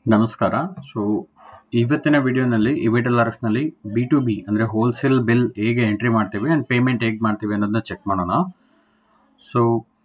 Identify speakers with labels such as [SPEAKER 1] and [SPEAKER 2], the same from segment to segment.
[SPEAKER 1] ನಮಸ್ಕಾರ. ಸೊ, ಇವತ್ತಿನ ವಿಡಿಯೋನಲ್ಲಿ ಇವಿಟೆಲ್ಲರ್ಸ್‌ನಲ್ಲಿ ಬಿ ಟು ಬಿ ಅಂದ್ರೆ ಹೋಲ್‌ಸೇಲ್ ಬಿಲ್ ಹೇಗೆ ಎಂಟ್ರಿ ಮಾಡ್ತೀವಿ ಆಂಡ್ ಪೇಮೆಂಟ್ ಹೇಗೆ ಮಾಡ್ತೀವಿ ಅನ್ನೋದನ್ನ ಚೆಕ್ ಮಾಡೋಣ. ಸೊ,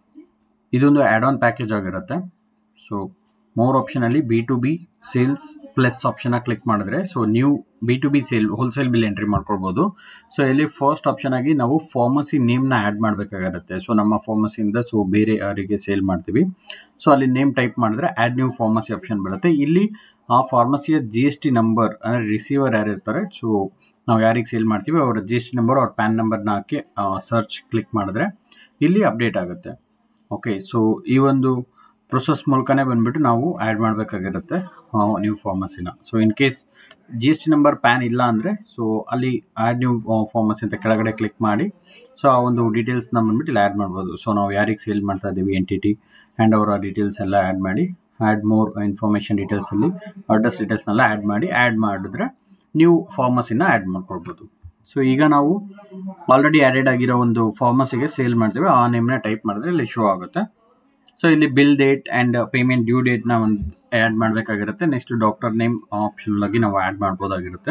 [SPEAKER 1] ಇದೊಂದು ಆಡ್ ಆನ್ ಪ್ಯಾಕೇಜ್ ಆಗಿರುತ್ತೆ. ಸೊ, ಮೋರ್ ಆಪ್ಷನಲ್ಲಿ B to B sales plus ಆಪ್ಷನ್ನ ಕ್ಲಿಕ್ ಮಾಡಿದ್ರೆ so new B to B sale wholesale bill entry ಮಾಡ್ಕೊಳ್ಬೋದು. ಸೊ, ಇಲ್ಲಿ ಫಸ್ಟ್ ಆಪ್ಷನ್ ಆಗಿ ನಾವು ಫಾರ್ಮಸಿ ನೇಮ್‌ನ ಆಡ್ ಮಾಡಬೇಕಾಗಿರುತ್ತೆ. ಸೊ, ನಮ್ಮ ಫಾರ್ಮಸಿಯಿಂದ ಸೊ ಬೇರೆ ಯಾರಿಗೆ ಸೇಲ್ ಮಾಡ್ತೀವಿ. ಸೊ, ಅಲ್ಲಿ ನೇಮ್ ಟೈಪ್ ಮಾಡಿದ್ರೆ ಆಡ್ ನ್ಯೂ ಫಾರ್ಮಸಿ ಆಪ್ಷನ್ ಬರುತ್ತೆ. ಇಲ್ಲಿ ಆ ಫಾರ್ಮಸಿಯ ಜಿ.ಎಸ್.ಟಿ ನಂಬರ್ ಅಂದ್ರೆ ರಿಸೀವರ್ ಯಾರಿರ್ತಾರೆ ಸೊ ನಾವು ಯಾರಿಗೆ ಸೇಲ್ ಮಾಡ್ತೀವಿ ಅವರ ಜಿ.ಎಸ್.ಟಿ ನಂಬರ್ ಅವ್ರ ಪ್ಯಾನ್ ನಂಬರ್‌ನ ಹಾಕಿ ಸರ್ಚ್ ಕ್ಲಿಕ್ ಮಾಡಿದ್ರೆ ಇಲ್ಲಿ ಅಪ್ಡೇಟ್ ಆಗುತ್ತೆ. ಓಕೆ. ಸೊ, ಈ ಒಂದು ಪ್ರೊಸೆಸ್ ಮೂಲಕನೇ ಬಂದ್ಬಿಟ್ಟು ನಾವು ಆಡ್ ಮಾಡಬೇಕಾಗಿರುತ್ತೆ ನ್ಯೂ ಫಾರ್ಮಸಿನ. So, in case GST number PAN ಇಲ್ಲ ಅಂದರೆ ಸೊ ಅಲ್ಲಿ ಆಡ್ ನ್ಯೂ ಫಾರ್ಮಸಿ ಅಂತ ಕೆಳಗಡೆ ಕ್ಲಿಕ್ ಮಾಡಿ ಸೊ ಆ ಒಂದು ಡೀಟೇಲ್ಸ್‌ನ ಬಂದ್ಬಿಟ್ಟು ಇಲ್ಲಿ ಆಡ್ ಮಾಡ್ಬೋದು. ಸೊ, ನಾವು ಯಾರಿಗೆ ಸೇಲ್ ಮಾಡ್ತಾ ಇದ್ದೀವಿ ಎಂಟಿಟಿ ಆ್ಯಂಡ್ ಅವರ ಡೀಟೇಲ್ಸ್ ಎಲ್ಲ ಆಡ್ ಮಾಡಿ ಆಡ್ ಮೋರ್ ಇನ್ಫಾರ್ಮೇಷನ್ ಡೀಟೇಲ್ಸಲ್ಲಿ ಅಡ್ರೆಸ್ ಡೀಟೇಲ್ಸ್‌ನೆಲ್ಲ ಆಡ್ ಮಾಡಿ ಆಡ್ ಮಾಡಿದ್ರೆ ನ್ಯೂ ಫಾರ್ಮಸಿನ ಆಡ್ ಮಾಡ್ಕೊಳ್ಬೋದು. ಸೊ, ಈಗ ನಾವು ಆಲ್ರೆಡಿ ಆಡೆಡ್ ಆಗಿರೋ ಒಂದು ಫಾರ್ಮಸಿಗೆ ಸೇಲ್ ಮಾಡ್ತೀವಿ ಆ ನೇಮ್‌ನ ಟೈಪ್ ಮಾಡಿದ್ರೆ ಇಲ್ಲಿ ಶೋ ಆಗುತ್ತೆ. ಸೊ, ಇಲ್ಲಿ bill date and payment due ಡೇಟ್‌ನ ಒಂದು ಆಡ್ ಮಾಡಬೇಕಾಗಿರುತ್ತೆ. ನೆಕ್ಸ್ಟ್ ಡಾಕ್ಟರ್ ನೇಮ್ ಆಪ್ಷನಲ್ ಆಗಿ ನಾವು ಆಡ್ ಮಾಡ್ಬೋದಾಗಿರುತ್ತೆ.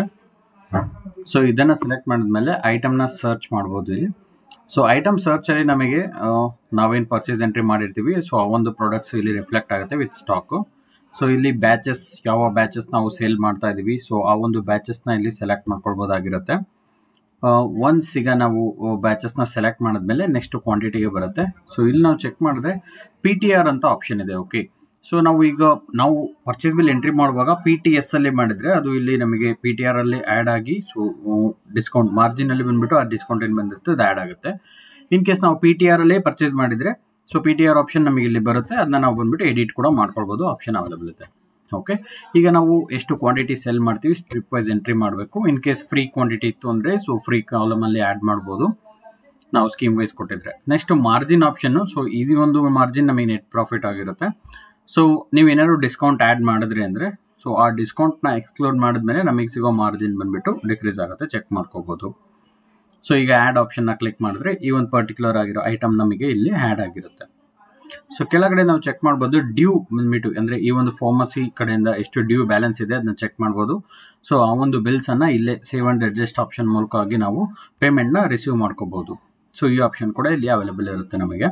[SPEAKER 1] ಸೊ, ಇದನ್ನ ಸೆಲೆಕ್ಟ್ ಮಾಡಿದ್ಮೇಲೆ ಐಟಮ್‌ನ ಸರ್ಚ್ ಮಾಡ್ಬೋದು ಇಲ್ಲಿ. ಸೊ, ಐಟಮ್ ಸರ್ಚಲ್ಲಿ ನಮಗೆ ಅ ನಾವೇನು ಪರ್ಚೇಸ್ ಎಂಟ್ರಿ ಮಾಡಿರ್ತೀವಿ ಸೊ ಆ ಒಂದು ಪ್ರಾಡಕ್ಟ್ಸ್ ಇಲ್ಲಿ ರಿಫ್ಲೆಕ್ಟ್ ಆಗುತ್ತೆ ವಿತ್ ಸ್ಟಾಕು. ಸೊ, ಇಲ್ಲಿ ಬ್ಯಾಚಸ್ ಯಾವ ಬ್ಯಾಚಸ್ ನಾವು ಸೇಲ್ ಮಾಡ್ತಾ ಇದ್ದೀವಿ ಸೊ ಆ ಒಂದು ಬ್ಯಾಚಸ್‌ನ ಇಲ್ಲಿ ಸೆಲೆಕ್ಟ್ ಮಾಡ್ಕೊಳ್ಬೋದಾಗಿರುತ್ತೆ. ಅ ಒನ್ಸ್ ಈಗ ನಾವು ಬ್ಯಾಚಸ್‌ನ ಸೆಲೆಕ್ಟ್ ಮಾಡಿದ್ಮೇಲೆ ನೆಕ್ಸ್ಟ್ ಕ್ವಾಂಟಿಟಿಗೆ ಬರುತ್ತೆ. ಸೊ, ಇಲ್ಲಿ ನಾವು ಚೆಕ್ ಮಾಡಿದ್ರೆ ಪಿ.ಟಿ.ಆರ್ ಅಂತ ಆಪ್ಷನ್ ಇದೆ. ಓಕೆ. ಸೊ, ನಾವು ಈಗ ನಾವು ಪರ್ಚೇಸ್ ಬಿಲ್ ಎಂಟ್ರಿ ಮಾಡುವಾಗ ಪಿ.ಟಿ.ಎಸ್ ಅಲ್ಲಿ ಮಾಡಿದ್ರೆ ಅದು ಇಲ್ಲಿ ನಮಗೆ ಪಿ.ಟಿ.ಆರ್ ಅಲ್ಲಿ ಆಡ್ ಆಗಿ ಸೊ ಡಿಸ್ಕೌಂಟ್ ಮಾರ್ಜಿನಲ್ಲಿ ಬಂದ್ಬಿಟ್ಟು ಆ ಡಿಸ್ಕೌಂಟ್ ಏನು ಬಂದಿರುತ್ತೆ ಅದು ಆಡ್ ಆಗುತ್ತೆ. ಇನ್ ಕೇಸ್ ನಾವು ಪಿ.ಟಿ.ಆರ್ ಅಲ್ಲೇ ಪರ್ಚೇಸ್ ಮಾಡಿದ್ರೆ ಸೊ ಪಿ.ಟಿ.ಆರ್ ಆಪ್ಷನ್ ನಮಗೆ ಇಲ್ಲಿ ಬರುತ್ತೆ. ಅದನ್ನ ನಾವು ಬಂದ್ಬಿಟ್ಟು ಎಡಿಟ್ ಕೂಡ ಮಾಡ್ಕೊಳ್ಬೋದು ಆಪ್ಷನ್ ಅವೈಲೇಬಲ್ ಇದೆ. ಓಕೆ. ಈಗ ನಾವು ಎಷ್ಟು ಕ್ವಾಂಟಿಟಿ ಸೆಲ್ ಮಾಡ್ತೀವಿ ಸ್ಟ್ರಿಪ್ ವೈಸ್ ಎಂಟ್ರಿ ಮಾಡಬೇಕು. ಇನ್ ಕೇಸ್ ಫ್ರೀ ಕ್ವಾಂಟಿಟಿ ಇತ್ತು ಅಂದರೆ ಸೊ ಫ್ರೀ ಕಾಲಮಲ್ಲಿ ಆಡ್ ಮಾಡ್ಬೋದು. ನಾವು ಸ್ಕೀಮ್ ವೈಸ್ ಕೊಟ್ಟಿದ್ರೆ. ನೆಕ್ಸ್ಟ್ ಮಾರ್ಜಿನ್ ಆಪ್ಷನ್ನು ಸೊ ಇದು ಒಂದು ಮಾರ್ಜಿನ್ ನಮಗೆ ನೆಟ್ ಪ್ರಾಫಿಟ್ ಆಗಿರುತ್ತೆ. ಸೊ, ನೀವೇನಾದ್ರು ಡಿಸ್ಕೌಂಟ್ ಆಡ್ ಮಾಡಿದ್ರಿ ಅಂದರೆ ಸೊ ಆ ಡಿಸ್ಕೌಂಟ್‌ನ ಎಕ್ಸ್ಕ್ಲೂಡ್ ಮಾಡಿದ್ಮೇಲೆ ನಮಗೆ ಸಿಗೋ ಮಾರ್ಜಿನ್ ಬಂದ್ಬಿಟ್ಟು ಡಿಕ್ರೀಸ್ ಆಗುತ್ತೆ ಚೆಕ್ ಮಾಡ್ಕೋಬೋದು. ಸೊ, ಈಗ ಆಡ್ ಆಪ್ಷನ್‌ನ ಕ್ಲಿಕ್ ಮಾಡಿದ್ರೆ ಈ ಒಂದು ಪರ್ಟಿಕ್ಯುಲರ್ ಆಗಿರೋ ಐಟಮ್ ನಮಗೆ ಇಲ್ಲಿ ಆಡ್ ಆಗಿರುತ್ತೆ. ಸೊ, ಕೆಳಗಡೆ ನಾವು ಚೆಕ್ ಮಾಡ್ಬೋದು ಡ್ಯೂ ಬಂದ್ಬಿಟ್ಟು ಅಂದ್ರೆ ಈ ಒಂದು ಫಾರ್ಮಸಿ ಕಡೆಯಿಂದ ಎಷ್ಟು ಡ್ಯೂ ಬ್ಯಾಲೆನ್ಸ್ ಇದೆ ಅದನ್ನ ಚೆಕ್ ಮಾಡ್ಬೋದು. ಸೊ, ಆ ಒಂದು ಬಿಲ್ಸನ್ನ ಇಲ್ಲೇ ಸೇವ್ ಆಂಡ್ ಅಡ್ಜಸ್ಟ್ ಆಪ್ಷನ್ ಮೂಲಕವಾಗಿ ನಾವು ಪೇಮೆಂಟ್‌ನ ರಿಸೀವ್ ಮಾಡ್ಕೋಬೋದು. ಸೊ, ಈ ಆಪ್ಷನ್ ಕೂಡ ಇಲ್ಲಿ ಅವೈಲೇಬಲ್ ಇರುತ್ತೆ ನಮಗೆ.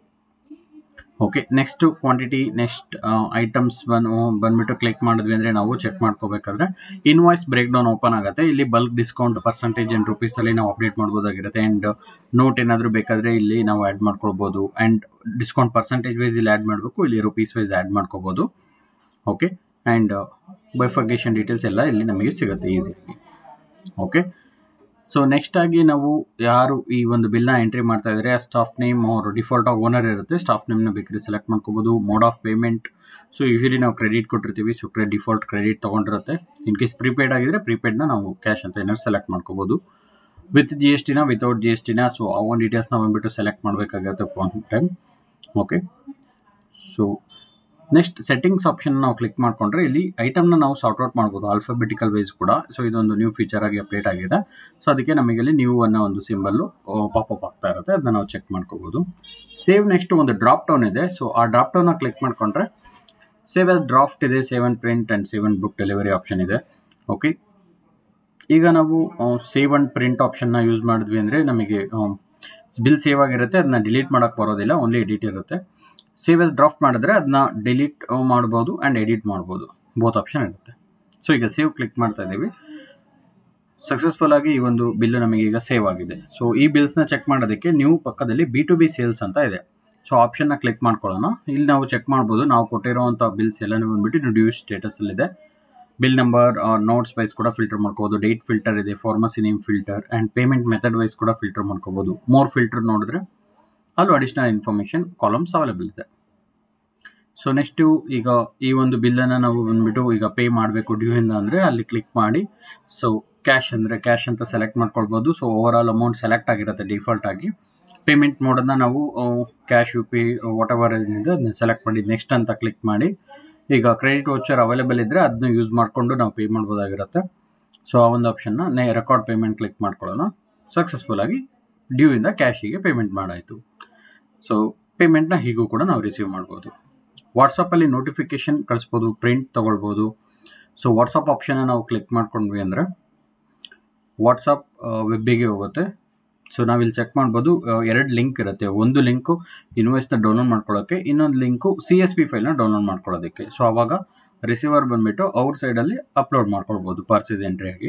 [SPEAKER 1] Okay. Next quantity next uh items ಬನ್ ಬಂದ್ಬಿಟ್ಟು ಕ್ಲಿಕ್ ಮಾಡಿದ್ವಿ ಅಂದರೆ ನಾವು ಚೆಕ್ ಮಾಡ್ಕೋಬೇಕಾದ್ರೆ ಇನ್ವಾಯ್ಸ್ ಬ್ರೇಕ್ ಡೌನ್ ಓಪನ್ ಆಗುತ್ತೆ. ಇಲ್ಲಿ ಬಲ್ಕ್ ಡಿಸ್ಕೌಂಟ್ ಪರ್ಸೆಂಟೇಜ್ ಇನ್ ರುಪೀಸಲ್ಲಿ ನಾವು ಅಪ್ಡೇಟ್ ಮಾಡ್ಬೋದಾಗಿರುತ್ತೆ ಆ್ಯಂಡ್ ನೋಟ್ ಏನಾದರೂ ಬೇಕಾದರೆ ಇಲ್ಲಿ ನಾವು ಆಡ್ ಮಾಡ್ಕೊಳ್ಬೋದು ಆ್ಯಂಡ್ ಡಿಸ್ಕೌಂಟ್ ಪರ್ಸೆಂಟೇಜ್ ವೈಸ್ ಇಲ್ಲಿ ಆಡ್ ಮಾಡಬೇಕು ಇಲ್ಲಿ ರುಪೀಸ್ ವೈಸ್ ಆಡ್ ಮಾಡ್ಕೋಬೋದು. ಓಕೆ. ಆ್ಯಂಡ್ ಬೈಫರ್ಕೇಷನ್ ಡೀಟೇಲ್ಸ್ ಎಲ್ಲ ಇಲ್ಲಿ ನಮಗೆ ಸಿಗುತ್ತೆ ಈಸಿಯಾಗಿ. ಓಕೆ. ಸೊ, ನೆಕ್ಸ್ಟ್ ಆಗಿ ನಾವು ಯಾರು ಈ ಒಂದು ಬಿಲ್‌ನ ಎಂಟ್ರಿ ಮಾಡ್ತಾ ಇದ್ದಾರೆ ಆ ಸ್ಟಾಫ್ ನೇಮ್ ಅವ್ರ ಡಿಫಾಲ್ಟ್ ಆಗಿ ಓನರ್ ಇರುತ್ತೆ. ಸ್ಟಾಫ್ ನೇಮ್‌ನ ಬೇಕಾದ್ರೆ ಸೆಲೆಕ್ಟ್ ಮಾಡ್ಕೋಬೋದು. Mode of payment so usually ನಾವು ಕ್ರೆಡಿಟ್ ಕೊಟ್ಟಿರ್ತೀವಿ. ಸೊ ಕ್ರೆ ಡಿಫಾಲ್ಟ್ ಕ್ರೆಡಿಟ್ ತಗೊಂಡಿರುತ್ತೆ. ಇನ್ ಕೇಸ್ ಪ್ರಿಪೇಯ್ಡ್ ಆಗಿದ್ರೆ ಪ್ರಿಪೇಯ್ಡ್‌ನ ನಾವು ಕ್ಯಾಶ್ ಅಂತ ಏನಾದ್ರು ಸೆಲೆಕ್ಟ್ ಮಾಡ್ಕೋಬೋದು. ವಿತ್ ಜಿ.ಎಸ್.ಟಿನ ವಿತೌಟ್ ಜಿ.ಎಸ್.ಟಿನ ಸೊ ಆ ಒಂದು ಡೀಟೇಲ್ಸ್‌ನ ಬಂದ್ಬಿಟ್ಟು ಸೆಲೆಕ್ಟ್ ಮಾಡಬೇಕಾಗಿರುತ್ತೆ one time. Okay. So, next settings option ನಾವು ಕ್ಲಿಕ್ ಮಾಡ್ಕೊಂಡ್ರೆ ಇಲ್ಲಿ ಐಟಮ್‌ನ ನಾವು ಸಾರ್ಟ್ ಔಟ್ ಮಾಡ್ಬೋದು ಆಲ್ಫಾಬೆಟಿಕಲ್ ವೈಸ್ ಕೂಡ. ಸೊ, ಇದೊಂದು ನ್ಯೂ ಫೀಚರ್ ಆಗಿ ಅಪ್ಡೇಟ್ ಆಗಿದೆ. ಸೊ, ಅದಕ್ಕೆ ನಮಗೆ ಇಲ್ಲಿ ನ್ಯೂ ಅನ್ನೋ ಒಂದು ಸಿಂಬಲ್ಲು ಪಾಪ್ ಅಪ್ ಆಗ್ತಾ ಇರುತ್ತೆ. ಅದನ್ನ ನಾವು ಚೆಕ್ ಮಾಡ್ಕೋಬೋದು. ಸೇವ್ ನೆಕ್ಸ್ಟ್ ಒಂದು ಡ್ರಾಪ್ ಡೌನ್ ಇದೆ. ಸೊ, ಆ ಡ್ರಾಪ್ ಡೌನ್‌ನ ಕ್ಲಿಕ್ ಮಾಡ್ಕೊಂಡ್ರೆ ಸೇವ್ ಆಸ್ ಡ್ರಾಫ್ಟ್ ಇದೆ save and print and save and book delivery option ಇದೆ. ಓಕೆ. ಈಗ ನಾವು ಸೇವ್ ಆಂಡ್ ಪ್ರಿಂಟ್ ಆಪ್ಷನ್‌ನ ಯೂಸ್ ಮಾಡಿದ್ವಿ ಅಂದರೆ ನಮಗೆ ಬಿಲ್ ಸೇವ್ ಆಗಿರುತ್ತೆ ಅದನ್ನ ಡಿಲೀಟ್ ಮಾಡಕ್ಕೆ ಬರೋದಿಲ್ಲ ಓನ್ಲಿ ಎಡಿಟ್ ಇರುತ್ತೆ. ಸೇವ್ ಆಸ್ ಡ್ರಾಫ್ಟ್ ಮಾಡಿದ್ರೆ ಅದನ್ನ ಡಿಲೀಟ್ ಮಾಡ್ಬೋದು ಆ್ಯಂಡ್ ಎಡಿಟ್ ಮಾಡ್ಬೋದು. ಬೋತ್ ಆಪ್ಷನ್ ಇರುತ್ತೆ. ಸೊ, ಈಗ ಸೇವ್ ಕ್ಲಿಕ್ ಮಾಡ್ತಾ ಇದ್ದೀವಿ. ಸಕ್ಸಸ್‌ಫುಲ್ ಆಗಿ ಈ ಒಂದು ಬಿಲ್ ನಮಗೆ ಈಗ ಸೇವ್ ಆಗಿದೆ. ಸೊ, ಈ ಬಿಲ್ಸ್‌ನ ಚೆಕ್ ಮಾಡೋದಕ್ಕೆ ನ್ಯೂ ಪಕ್ಕದಲ್ಲಿ ಬಿ ಟು ಬಿ ಸೇಲ್ಸ್ ಅಂತ ಇದೆ. ಸೊ, ಆಪ್ಷನ್‌ನ ಕ್ಲಿಕ್ ಮಾಡ್ಕೊಳ್ಳೋಣ. ಇಲ್ಲಿ ನಾವು ಚೆಕ್ ಮಾಡ್ಬೋದು ನಾವು ಕೊಟ್ಟಿರುವಂಥ ಬಿಲ್ಸ್ ಎಲ್ಲಾನು ಬಂದ್ಬಿಟ್ಟು ಡ್ಯೂ ಸ್ಟೇಟಸಲ್ಲಿದೆ. ಬಿಲ್ ನಂಬರ್ ನೋಟ್ಸ್ ವೈಸ್ ಕೂಡ ಫಿಲ್ಟರ್ ಮಾಡ್ಕೋಬೋದು. ಡೇಟ್ ಫಿಲ್ಟರ್ ಇದೆ. Pharmacy name filter and payment method wise ಕೂಡ ಫಿಲ್ಟರ್ ಮಾಡ್ಕೋಬೋದು. ಮೋರ್ ಫಿಲ್ಟರ್ ನೋಡಿದ್ರೆ ಅಲ್ಲೂ ಅಡಿಷನಲ್ ಇನ್ಫಾರ್ಮೇಷನ್ ಕಾಲಮ್ಸ್ ಅವೈಲೇಬಲ್ ಇದೆ. ಸೊ, ನೆಕ್ಸ್ಟು ಈಗ ಈ ಒಂದು ಬಿಲ್ಲನ್ನು ನಾವು ಬಂದ್ಬಿಟ್ಟು ಈಗ ಪೇ ಮಾಡಬೇಕು ಡ್ಯೂ ಇಂದ ಅಂದರೆ ಅಲ್ಲಿ ಕ್ಲಿಕ್ ಮಾಡಿ ಸೊ ಕ್ಯಾಶ್ ಅಂದರೆ ಕ್ಯಾಶ್ ಅಂತ ಸೆಲೆಕ್ಟ್ ಮಾಡ್ಕೊಳ್ಬೋದು. So, over all amount select ಆಗಿರುತ್ತೆ ಡಿಫಾಲ್ಟ್ ಆಗಿ. ಪೇಮೆಂಟ್ ಮೋಡನ್ನ ನಾವು cash U P whatever ಏನಿದೆ ಅದನ್ನ ಸೆಲೆಕ್ಟ್ ಮಾಡಿ ನೆಕ್ಸ್ಟ್ ಅಂತ ಕ್ಲಿಕ್ ಮಾಡಿ ಈಗ ಕ್ರೆಡಿಟ್ ವೋಚರ್ ಅವೈಲೇಬಲ್ ಇದ್ದರೆ ಅದನ್ನ ಯೂಸ್ ಮಾಡಿಕೊಂಡು ನಾವು ಪೇ ಮಾಡ್ಬೋದಾಗಿರುತ್ತೆ. ಸೊ, ಆ ಒಂದು ಆಪ್ಷನ್‌ನ ನೆ ರೆಕಾರ್ಡ್ ಪೇಮೆಂಟ್ ಕ್ಲಿಕ್ ಮಾಡ್ಕೊಳ್ಳೋಣ. ಸಕ್ಸಸ್‌ಫುಲ್ ಆಗಿ ಡ್ಯೂ ಇಂದ ಕ್ಯಾಶಿಗೆ ಪೇಮೆಂಟ್ ಮಾಡಾಯಿತು. ಸೊ, ಪೇಮೆಂಟ್‌ನ ಹೀಗೂ ಕೂಡ ನಾವು ರಿಸೀವ್ ಮಾಡ್ಬೋದು. ವಾಟ್ಸಪ್ಪಲ್ಲಿ ನೋಟಿಫಿಕೇಷನ್ ಕಳಿಸ್ಬೋದು ಪ್ರಿಂಟ್ ತೊಗೊಳ್ಬೋದು ಸೊ ವಾಟ್ಸಪ್ ಆಪ್ಷನ್ ನಾವು ಕ್ಲಿಕ್ ಮಾಡ್ಕೊಂಡ್ವಿ ಅಂದರೆ ವಾಟ್ಸಪ್ ವೆಬ್ಬಿಗೆ ಹೋಗುತ್ತೆ ಸೊ ನಾವಿಲ್ಲಿ ಚೆಕ್ ಮಾಡ್ಬೋದು ಎರಡು ಲಿಂಕ್ ಇರುತ್ತೆ ಒಂದು ಲಿಂಕು ಇನ್ವಾಯ್ಸ್ನ ಡೌನ್ಲೋಡ್ ಮಾಡ್ಕೊಳ್ಳೋಕ್ಕೆ ಇನ್ನೊಂದು ಲಿಂಕು ಸಿ ಎಸ್ ಪಿ ಫೈಲ್ನ ಡೌನ್ಲೋಡ್ ಮಾಡ್ಕೊಳ್ಳೋದಕ್ಕೆ ಸೊ ಆವಾಗ ರಿಸೀವರ್ ಬಂದುಬಿಟ್ಟು ಅವ್ರ ಸೈಡಲ್ಲಿ ಅಪ್ಲೋಡ್ ಮಾಡ್ಕೊಳ್ಬೋದು ಪಾರ್ಸೇಜ್ ಎಂಟ್ರಿ ಆಗಿ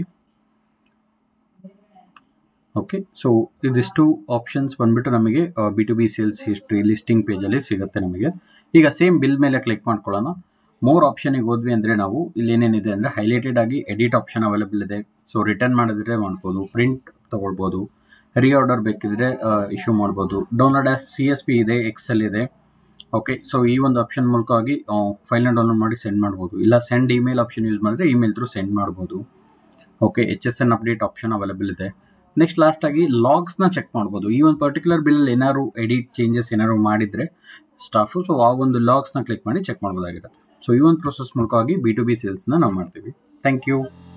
[SPEAKER 1] ಓಕೆ ಸೊ ಇದಿಷ್ಟು ಆಪ್ಷನ್ಸ್ ಬಂದ್ಬಿಟ್ಟು ನಮಗೆ B to B sales history listing ಪೇಜಲ್ಲಿ ಸಿಗುತ್ತೆ ನಮಗೆ ಈಗ ಸೇಮ್ ಬಿಲ್ ಮೇಲೆ ಕ್ಲಿಕ್ ಮಾಡ್ಕೊಳ್ಳೋಣ ಮೋರ್ ಆಪ್ಷನಿಗೆ ಹೋದ್ವಿ ಅಂದರೆ ನಾವು ಇಲ್ಲಿ ಏನೇನಿದೆ ಅಂದರೆ ಹೈಲೈಟೆಡ್ ಆಗಿ ಎಡಿಟ್ ಆಪ್ಷನ್ ಅವೈಲೇಬಲ್ ಇದೆ ಸೊ ರಿಟರ್ನ್ ಮಾಡಿದ್ರೆ ಮಾಡ್ಬೋದು ಪ್ರಿಂಟ್ ತೊಗೊಳ್ಬೋದು ರೀಆರ್ಡರ್ ಬೇಕಿದ್ರೆ ಇಶ್ಯೂ ಮಾಡ್ಬೋದು download as C S V ಇದೆ ಎಕ್ಸೆಲ್ ಇದೆ ಓಕೆ ಸೊ ಈ ಒಂದು ಆಪ್ಷನ್ ಮೂಲಕವಾಗಿ ಫೈಲ್ನ ಡೌನ್ಲೋಡ್ ಮಾಡಿ ಸೆಂಡ್ ಮಾಡ್ಬೋದು ಇಲ್ಲ ಸೆಂಡ್ ಇಮೇಲ್ ಆಪ್ಷನ್ ಯೂಸ್ ಮಾಡಿದ್ರೆ ಇಮೇಲ್ ಥ್ರೂ ಸೆಂಡ್ ಮಾಡ್ಬೋದು okay H S N update option available ಇದೆ ನೆಕ್ಸ್ಟ್ ಲಾಸ್ಟಾಗಿ ಲಾಗ್ಸ್ನ ಚೆಕ್ ಮಾಡ್ಬೋದು ಈ ಒಂದು ಪರ್ಟಿಕ್ಯುಲರ್ ಬಿಲ್ ಏನಾದ್ರು ಎಡಿಟ್ ಚೇಂಜಸ್ ಏನಾದ್ರು ಮಾಡಿದರೆ ಸ್ಟಾಫು ಸೊ ಆ ಒಂದು ಲಾಗ್ಸ್ನ ಕ್ಲಿಕ್ ಮಾಡಿ ಚೆಕ್ ಮಾಡ್ಬೋದಾಗಿರುತ್ತೆ ಸೊ ಈ ಒಂದು ಪ್ರೊಸೆಸ್ ಮೂಲಕವಾಗಿ ಬಿ ಟು ಬಿ ಸೇಲ್ಸ್ನ ನಾವು ಮಾಡ್ತೀವಿ ಥ್ಯಾಂಕ್ ಯು